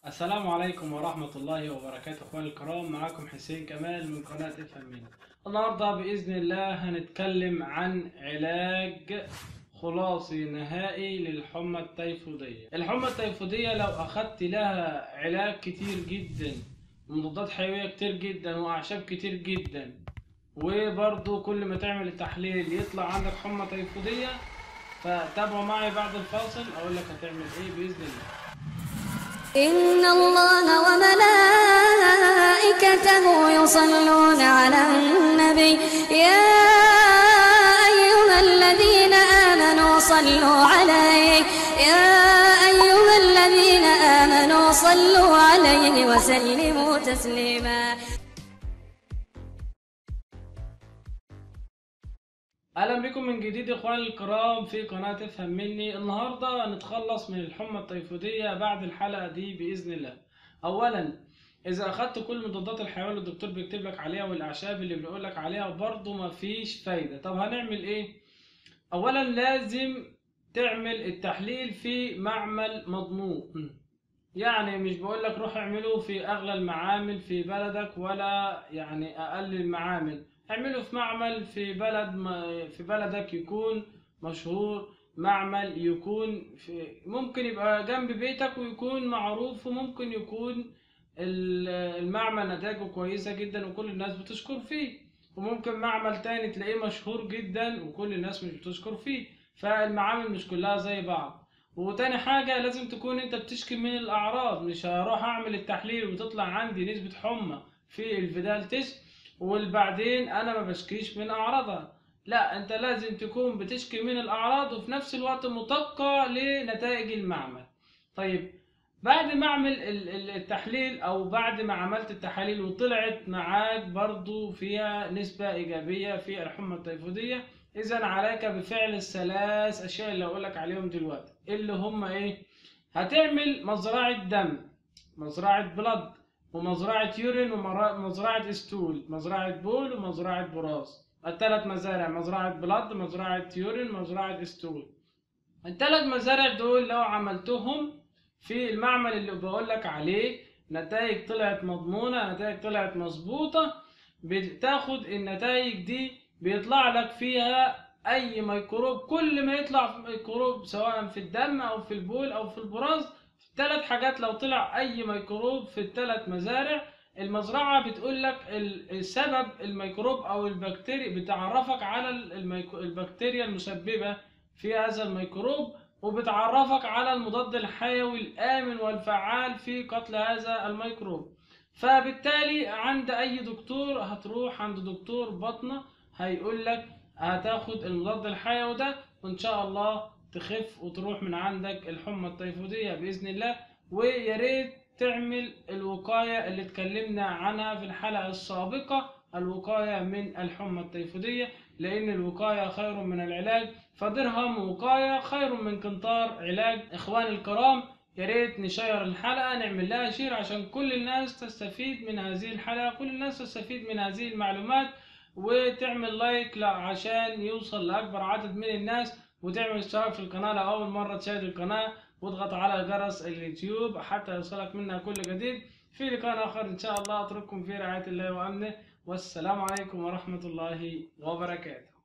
السلام عليكم ورحمة الله وبركاته اخواني الكرام معاكم حسين كمال من قناة افهم مني النهاردة بإذن الله هنتكلم عن علاج خلاصي نهائي للحمى التيفودية الحمى التيفودية لو أخدت لها علاج كتير جدا ومضادات حيوية كتير جدا وأعشاب كتير جدا وبرضو كل ما تعمل التحليل يطلع عندك حمى تيفودية فتابعوا معي بعد الفاصل أقول لك هتعمل إيه بإذن الله إن الله وملائكته يصلون على النبي يا أيها الذين آمنوا صلوا عليه يا أيها الذين آمنوا صلوا عليه وسلموا تسليما اهلا بكم من جديد اخواني الكرام في قناة افهم مني النهاردة هنتخلص من الحمى التيفودية بعد الحلقة دي بإذن الله اولا اذا اخدت كل مضادات الحيوان اللي الدكتور بيكتب لك عليها والاعشاب اللي بيقول لك عليها برضه مفيش فايدة طب هنعمل ايه اولا لازم تعمل التحليل في معمل مضمون يعني مش بقول لك روح اعمله في اغلى المعامل في بلدك ولا يعني اقل المعامل اعمله في معمل في بلد ما في بلدك يكون مشهور معمل يكون في ممكن يبقى جنب بيتك ويكون معروف وممكن يكون ال- المعمل نتائجه كويسة جدا وكل الناس بتشكر فيه وممكن معمل تاني تلاقيه مشهور جدا وكل الناس مش بتشكر فيه فالمعامل مش كلها زي بعض وتاني حاجة لازم تكون انت بتشكي من الأعراض مش هروح أعمل التحليل وتطلع عندي نسبة حمى في الفيدال تيست وبعدين انا ما بشكيش من اعراضها لا انت لازم تكون بتشكي من الاعراض وفي نفس الوقت مطابقة لنتائج المعمل طيب بعد ما اعمل ال- ال- التحليل او بعد ما عملت التحاليل وطلعت معاك برضو فيها نسبة ايجابية في الحمى التيفودية اذا عليك بفعل الثلاث اشياء اللي اقولك عليهم دلوقتي اللي هم ايه هتعمل مزرعة دم مزرعة بلد ومزرعة يورين ومزرعة استول مزرعة بول ومزرعة براز الثلاث مزارع مزرعة بلد مزرعة يورين مزرعة استول الثلاث مزارع دول لو عملتهم في المعمل اللي بقول لك عليه نتائج طلعت مضمونة نتائج طلعت مظبوطة بتاخد النتائج دي بيطلع لك فيها اي ميكروب كل ما يطلع ميكروب سواء في الدم او في البول او في البراز ثلاث حاجات لو طلع اي ميكروب في الثلاث مزارع المزرعة بتقول لك السبب الميكروب او البكتيريا بتعرفك على الميكو- البكتيريا المسببة في هذا الميكروب وبتعرفك على المضاد الحيوي الآمن والفعال في قتل هذا الميكروب فبالتالي عند أي دكتور هتروح عند دكتور بطنة هيقول لك هتاخد المضاد الحيوي ده وإن شاء الله تخف وتروح من عندك الحمى التيفودية بإذن الله ويا ريت تعمل الوقاية اللي اتكلمنا عنها في الحلقة السابقة الوقاية من الحمى التيفودية لأن الوقاية خير من العلاج فدرهم وقاية خير من قنطار علاج إخواني الكرام يا ريت نشير الحلقة نعمل لها شير عشان كل الناس تستفيد من هذه الحلقة كل الناس تستفيد من هذه المعلومات وتعمل لايك لا عشان يوصل لأكبر عدد من الناس وتعمل اشتراك في القناة لو أول مرة تشاهد القناة واضغط على جرس اليوتيوب حتى يوصلك منا كل جديد في لقاء آخر إن شاء الله أترككم في رعاية الله وأمنه والسلام عليكم ورحمة الله وبركاته